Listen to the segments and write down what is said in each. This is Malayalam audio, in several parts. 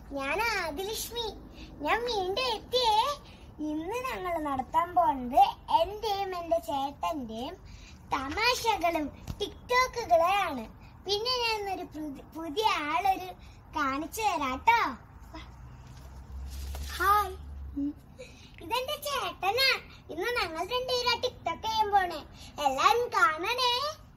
ഞാൻ ആദിലക്ഷ്മി ഞാൻ വീണ്ടും എത്തിയേ ഇന്ന് ഞങ്ങൾ നടത്താൻ പോകുന്നത് എന്റെയും എന്റെ ചേട്ടന്റെയും തമാശകളും ടിക്ടോക്കുകളാണ് പിന്നെ ഞാൻ ഒരു പുതി- പുതിയ ആളൊരു കാണിച്ചു തരാട്ടോ ഹായ് ഉം. ഇതെന്റെ ചേട്ടനാ ഇന്ന് ഞങ്ങൾ രണ്ടുപേരാ ടിക്ടോക്ക് ചെയ്യാൻ പോണേ എല്ലാരും കാണണേ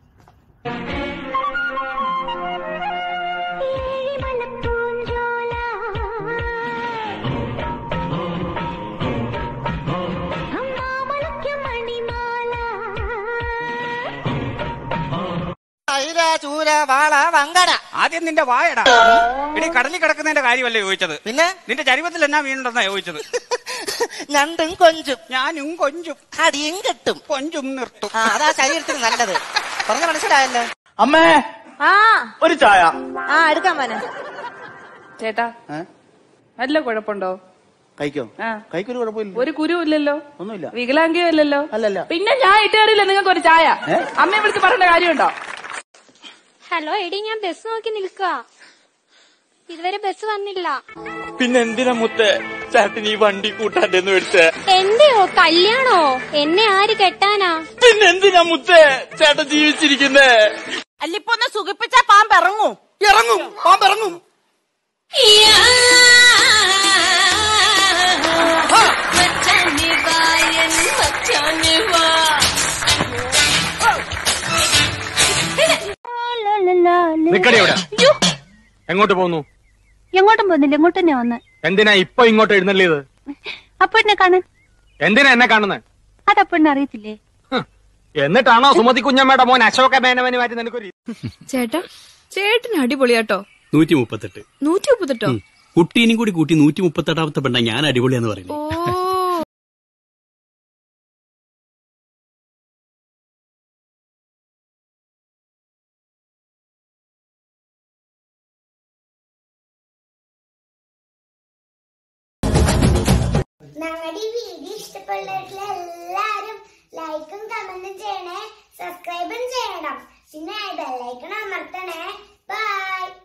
അയില ചൂര വാള വങ്കട ആദ്യം നിന്റെ വായടാ ഇടി കടലിൽ കിടക്കുന്നതിന്റെ കാര്യമല്ലേ ചോദിച്ചത് പിന്നെ നിന്റെ ചരിവത്തിൽ എന്നാ വീണ്ടെന്നാ ചോദിച്ചത് ഞണ്ടും കൊഞ്ചും ഞാനും കൊഞ്ചും അടിയും കിട്ടും കൊഞ്ചും നിർത്തും ആ അതാ ശരീരത്തിന് നല്ലത് പറഞ്ഞ മനസ്സിലായല്ലോ അമ്മേ ആ ഒരു ചായ ആ എടുക്കാൻ പോനെ ചേട്ടാ ഏ? നല്ല കുഴപ്പമുണ്ടോ കഴിക്കോ ആ. കഴിക്കൊരു കുഴപ്പമില്ല ഒരു കുരു ഇല്ലല്ലോ ഒന്നുമില്ല വികലാംഗിയോ ഇല്ലല്ലോ അല്ലല്ല. പിന്നെ ഞാൻ ഇട്ടുകാരില്ല നിങ്ങൾക്ക് ഒരു ചായ ഏ? അമ്മയെ വിളിച്ച് പറയേണ്ട കാര്യമുണ്ടോ ഹലോ എടി ഞാൻ ബസ് നോക്കി നിൽക്കുക ഇതുവരെ ബസ് വന്നില്ല പിന്നെ എന്തിനാ മുത്തേ ചേട്ടൻ ഈ വണ്ടി കൂട്ടാൻ്റെ എന്ന് മേടിച്ചേ എന്റെയോ കല്യാണോ എന്നെ ആര് കെട്ടാനാ പിന്നെ എന്തിനാ മുത്തേ ചേട്ടൻ ജീവിച്ചിരിക്കുന്നേ അല്ലിപ്പൊ ഒന്ന് സുഖിപ്പിച്ച പാമ്പ് ഇറങ്ങൂ ഇറങ്ങും പാമ്പിറങ്ങും നിക്കടി അവിടെ എങ്ങോട്ട് പോന്നു എങ്ങോട്ടും പോകുന്നില്ല എങ്ങോട്ട് തന്നെ വന്ന് എന്തിനാ ഇപ്പൊ ഇങ്ങോട്ട് എഴുന്നള്ളിയത് അപ്പൊ എന്നെ കാണാൻ എന്തിനാ എന്നെ കാണുന്നത് അതപ്പോ എന്നെ അറിയത്തില്ലേ എന്നിട്ടാണോ സുമതി കുഞ്ഞമ്മയുടെ മോൻ അശോക മേനവന് മാറ്റി നിനക്കൊരു ചേട്ടാ ചേട്ടന് അടിപൊളിയാട്ടോ നൂറ്റി മുപ്പത്തെട്ട് നൂറ്റി മുപ്പത്തെട്ടോ കുട്ടീനും കൂടി കൂട്ടി നൂറ്റി മുപ്പത്തെട്ടാമത്തെ പെണ്ണ ഞാൻ അടിപൊളിയാന്ന് ഓ പറയുന്നത് ഞങ്ങളുടെ ഈ വീഡിയോ ഇഷ്ടപ്പെട്ടിട്ടുള്ള എല്ലാരും ലൈക്കും കമന്റും ചെയ്യണേ സബ്സ്ക്രൈബും ചെയ്യണം പിന്നെ ബെല്ലൈക്കൺ അമർത്തണേ ബൈ